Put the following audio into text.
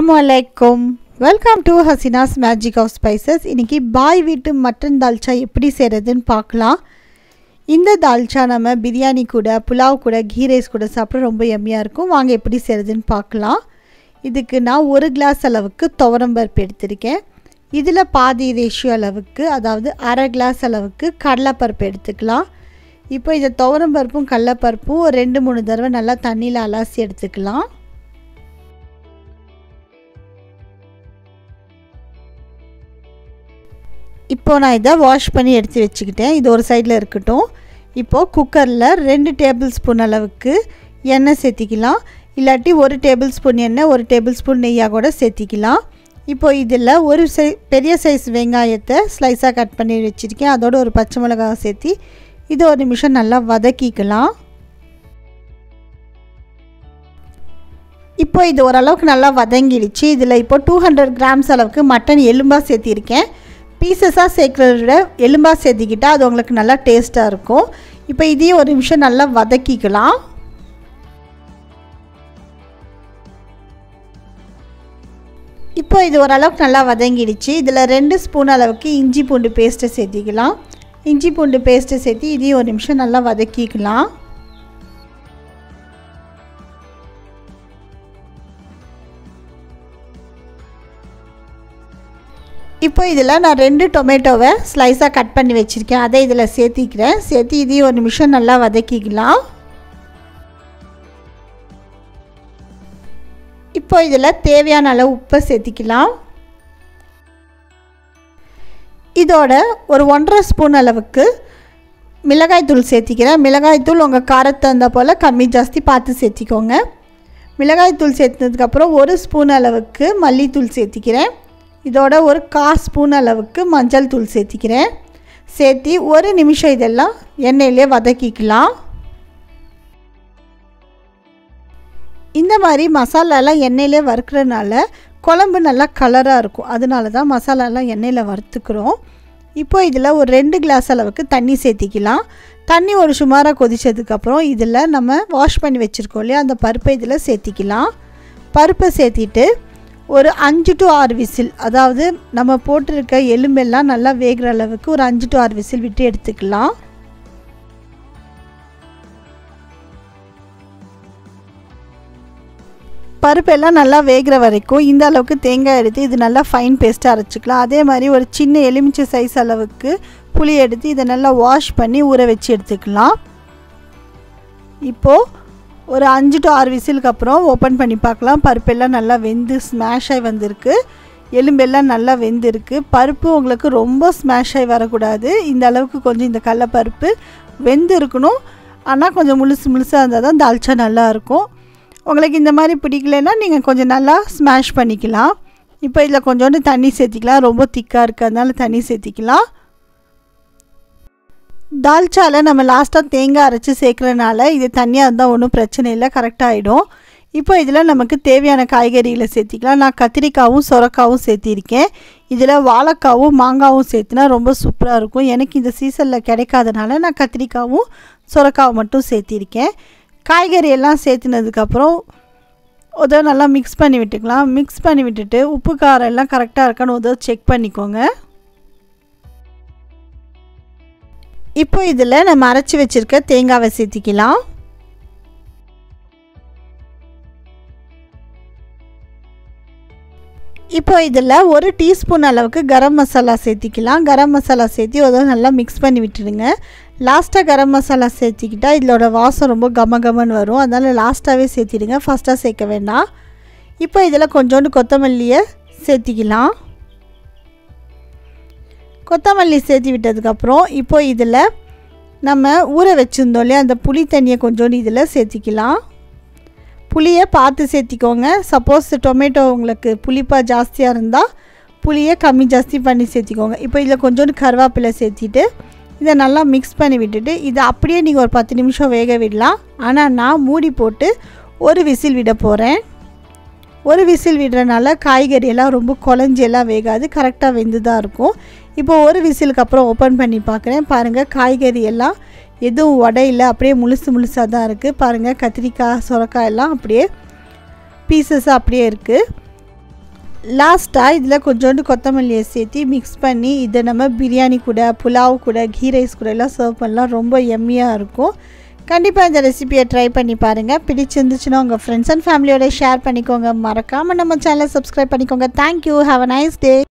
அலைக்கும் welcome to Hasina's magic of spices இன்றைக்கி பாய் வீட்டு மட்டன் தால்ச்சா எப்படி செய்கிறதுன்னு பார்க்கலாம் இந்த தால்ச்சா நம்ம பிரியாணி கூட புலாவ் கூட கீ ரைஸ் கூட சாப்பிட ரொம்ப எம்மியாக இருக்கும் வாங்க எப்படி செய்கிறதுன்னு பார்க்கலாம் இதுக்கு நான் ஒரு கிளாஸ் அளவுக்கு துவரம்பருப்பு எடுத்திருக்கேன் இதில் பாதி ரேஷியோ அளவுக்கு அதாவது அரை கிளாஸ் அளவுக்கு கடலைப்பருப்பு எடுத்துக்கலாம் இப்போ இதை துவரம்பருப்பும் கடலைப்பருப்பும் ஒரு ரெண்டு மூணு தடவை நல்லா தண்ணியில் அலசி எடுத்துக்கலாம் இப்போது நான் இதை வாஷ் பண்ணி எடுத்து வச்சுக்கிட்டேன் இது ஒரு சைடில் இருக்கட்டும் இப்போது குக்கரில் ரெண்டு டேபிள் ஸ்பூன் அளவுக்கு எண்ணெய் சேர்த்திக்கலாம் இல்லாட்டி ஒரு டேபிள் ஸ்பூன் எண்ணெய் ஒரு டேபிள் ஸ்பூன் நெய்யாக கூட சேர்த்திக்கலாம் இப்போ இதில் ஒரு சை பெரிய சைஸ் வெங்காயத்தை ஸ்லைஸாக கட் பண்ணி வச்சுருக்கேன் அதோட ஒரு பச்சை மிளகாய் சேர்த்தி இது ஒரு நிமிஷம் நல்லா வதக்கிக்கலாம் இப்போ இது ஓரளவுக்கு நல்லா வதங்கிடுச்சு இதில் இப்போ டூ ஹண்ட்ரட் கிராம்ஸ் அளவுக்கு மட்டன் எலும்பாக சேர்த்திருக்கேன் பீசஸாக சேர்க்குறத விட எலும்பாக சேர்த்திக்கிட்டால் அது உங்களுக்கு நல்லா டேஸ்ட்டாக இருக்கும் இப்போ இதையும் ஒரு நிமிஷம் நல்லா வதக்கிக்கலாம் இப்போ இது ஓரளவுக்கு நல்லா வதங்கிடுச்சு இதில் ரெண்டு ஸ்பூன் அளவுக்கு இஞ்சி பூண்டு பேஸ்ட்டை சேர்த்திக்கலாம் இஞ்சி பூண்டு பேஸ்ட்டை சேர்த்து இதையும் ஒரு நிமிஷம் நல்லா வதக்கிக்கலாம் இப்போ இதில் நான் ரெண்டு டொமேட்டோவை ஸ்லைஸாக கட் பண்ணி வச்சுருக்கேன் அதை இதில் சேர்த்திக்கிறேன் சேர்த்து இதையும் ஒரு நிமிஷம் நல்லா வதக்கிக்கலாம் இப்போ இதில் தேவையான அளவு உப்பை சேர்த்திக்கலாம் இதோட ஒரு ஒன்றரை ஸ்பூன் அளவுக்கு மிளகாய்த்தூள் சேர்த்திக்கிறேன் மிளகாய்த்தூள் உங்கள் காரத்தை தகுந்த போல் கம்மி ஜாஸ்தி பார்த்து சேர்த்திக்கோங்க மிளகாய்த்தூள் சேர்த்ததுக்கப்புறம் ஒரு ஸ்பூன் அளவுக்கு மல்லித்தூள் சேர்த்திக்கிறேன் இதோட ஒரு கா ஸ்பூன் அளவுக்கு மஞ்சள் தூள் சேர்த்திக்கிறேன் சேர்த்தி ஒரு நிமிஷம் இதெல்லாம் எண்ணெயிலே வதக்கிக்கலாம் இந்த மாதிரி மசாலாலாம் எண்ணெயிலே வறுக்கிறனால குழம்பு நல்லா கலராக இருக்கும் அதனால தான் மசாலாலாம் எண்ணெயில் வறுத்துக்கிறோம் இப்போ இதில் ஒரு ரெண்டு கிளாஸ் அளவுக்கு தண்ணி சேர்த்திக்கலாம் தண்ணி ஒரு சுமாராக கொதித்ததுக்கப்புறம் இதில் நம்ம வாஷ் பண்ணி வச்சுருக்கோம் இல்லையா அந்த பருப்பை இதில் சேர்த்திக்கலாம் பருப்பை சேர்த்திட்டு ஒரு அஞ்சு டு ஆறு விசில் அதாவது நம்ம போட்டிருக்க எலும்பெல்லாம் நல்லா வேகிற அளவுக்கு ஒரு அஞ்சு டு ஆறு விசில் விட்டு எடுத்துக்கலாம் பருப்பெல்லாம் நல்லா வேகிற வரைக்கும் இந்த அளவுக்கு தேங்காய் எடுத்து இது நல்லா ஃபைன் பேஸ்ட்டாக அரைச்சிக்கலாம் அதே மாதிரி ஒரு சின்ன எலுமிச்சை சைஸ் அளவுக்கு புளி எடுத்து இதை நல்லா வாஷ் பண்ணி ஊற வச்சு எடுத்துக்கலாம் இப்போது ஒரு அஞ்சு டு ஆறு விசிலுக்கு அப்புறம் ஓப்பன் பண்ணி பார்க்கலாம் பருப்பெல்லாம் நல்லா வெந்து ஸ்மாஷ் ஆகி வந்திருக்கு எலும்பெல்லாம் நல்லா வெந்திருக்கு பருப்பு உங்களுக்கு ரொம்ப ஸ்மாஷ் ஆகி வரக்கூடாது இந்த அளவுக்கு கொஞ்சம் இந்த கடலப்பருப்பு வெந்து இருக்கணும் ஆனால் கொஞ்சம் முழுசு முழுசாக இருந்தால் தான் தால்ச்சா நல்லாயிருக்கும் உங்களுக்கு இந்த மாதிரி பிடிக்கலன்னா நீங்கள் கொஞ்சம் நல்லா ஸ்மாஷ் பண்ணிக்கலாம் இப்போ இதில் கொஞ்சோண்டு தண்ணி சேர்த்திக்கலாம் ரொம்ப திக்காக இருக்குது அதனால தண்ணி சேர்த்திக்கலாம் தால்ச்சாவில் நம்ம லாஸ்ட்டாக தேங்காய் அரைச்சி சேர்க்குறனால இது தண்ணியாக இருந்தால் ஒன்றும் பிரச்சனை இல்லை கரெக்டாக ஆகிடும் இப்போ இதில் நமக்கு தேவையான காய்கறிகளை சேர்த்திக்கலாம் நான் கத்திரிக்காவும் சொரக்காவும் சேர்த்திருக்கேன் இதில் வாழைக்காவும் மாங்காவும் சேர்த்துனா ரொம்ப சூப்பராக இருக்கும் எனக்கு இந்த சீசனில் கிடைக்காதனால நான் கத்திரிக்காவும் சொரக்காவும் மட்டும் சேர்த்திருக்கேன் காய்கறி எல்லாம் சேர்த்துனதுக்கப்புறம் உதவ நல்லா மிக்ஸ் பண்ணி விட்டுக்கலாம் மிக்ஸ் பண்ணி விட்டுட்டு உப்பு காரம் எல்லாம் கரெக்டாக இருக்கான்னு உதவ செக் பண்ணிக்கோங்க இப்போ இதில் நம்ம அரைச்சி வச்சுருக்க தேங்காவை சேர்த்திக்கலாம் இப்போ இதில் ஒரு டீஸ்பூன் அளவுக்கு கரம் மசாலா சேர்த்திக்கலாம் கரம் மசாலா சேர்த்தி அதை நல்லா மிக்ஸ் பண்ணி விட்டுடுங்க லாஸ்ட்டாக கரம் மசாலா சேர்த்திக்கிட்டா இதோட வாசம் ரொம்ப கம கமன்னு வரும் அதனால் லாஸ்ட்டாகவே சேர்த்திடுங்க ஃபஸ்ட்டாக சேர்க்க வேண்டாம் இப்போ இதில் கொஞ்சோண்டு கொத்தமல்லியை சேர்த்திக்கலாம் கொத்தமல்லி சேர்த்தி விட்டதுக்கப்புறம் இப்போ இதில் நம்ம ஊற வச்சுருந்தோம் இல்லையா அந்த புளி தண்ணியை கொஞ்சோண்டு இதில் சேர்த்திக்கலாம் புளியை பார்த்து சேர்த்திக்கோங்க சப்போஸ் டொமேட்டோ உங்களுக்கு புளிப்பாக ஜாஸ்தியாக இருந்தால் புளியை கம்மி ஜாஸ்தி பண்ணி சேர்த்திக்கோங்க இப்போ இதில் கொஞ்சோண்டு கருவேப்பிலை சேர்த்திட்டு இதை நல்லா மிக்ஸ் பண்ணி விட்டுட்டு இதை அப்படியே நீங்கள் ஒரு பத்து நிமிஷம் வேக விடலாம் ஆனால் நான் மூடி போட்டு ஒரு விசில் விட போகிறேன் ஒரு விசில் விடுறனால காய்கறி எல்லாம் ரொம்ப குழஞ்சி எல்லாம் வேகாது கரெக்டாக வெந்து தான் இருக்கும் இப்போ ஒரு விசிலுக்கு அப்புறம் ஓப்பன் பண்ணி பார்க்குறேன் பாருங்கள் காய்கறி எல்லாம் எதுவும் உடையில அப்படியே முழுசு முழுசாக தான் இருக்குது பாருங்கள் கத்திரிக்காய் சுரக்காய் எல்லாம் அப்படியே பீசஸ் அப்படியே இருக்குது லாஸ்ட்டாக இதில் கொஞ்சோண்டு கொத்தமல்லியை சேர்த்து மிக்ஸ் பண்ணி இதை நம்ம பிரியாணி கூட புலாவ் கூட கீ ரைஸ் கூட எல்லாம் சர்வ் பண்ணலாம் ரொம்ப எம்மியாக இருக்கும் கண்டிப்பாக இந்த ரெசிபியை ட்ரை பண்ணி பாருங்கள் பிடிச்சிருந்துச்சுன்னா உங்கள் ஃப்ரெண்ட்ஸ் அண்ட் ஃபேமிலியோட ஷேர் பண்ணிக்கோங்க மறக்காமல் நம்ம சேனலை சப்ஸ்கிரைப் பண்ணிக்கோங்க thank you have a nice day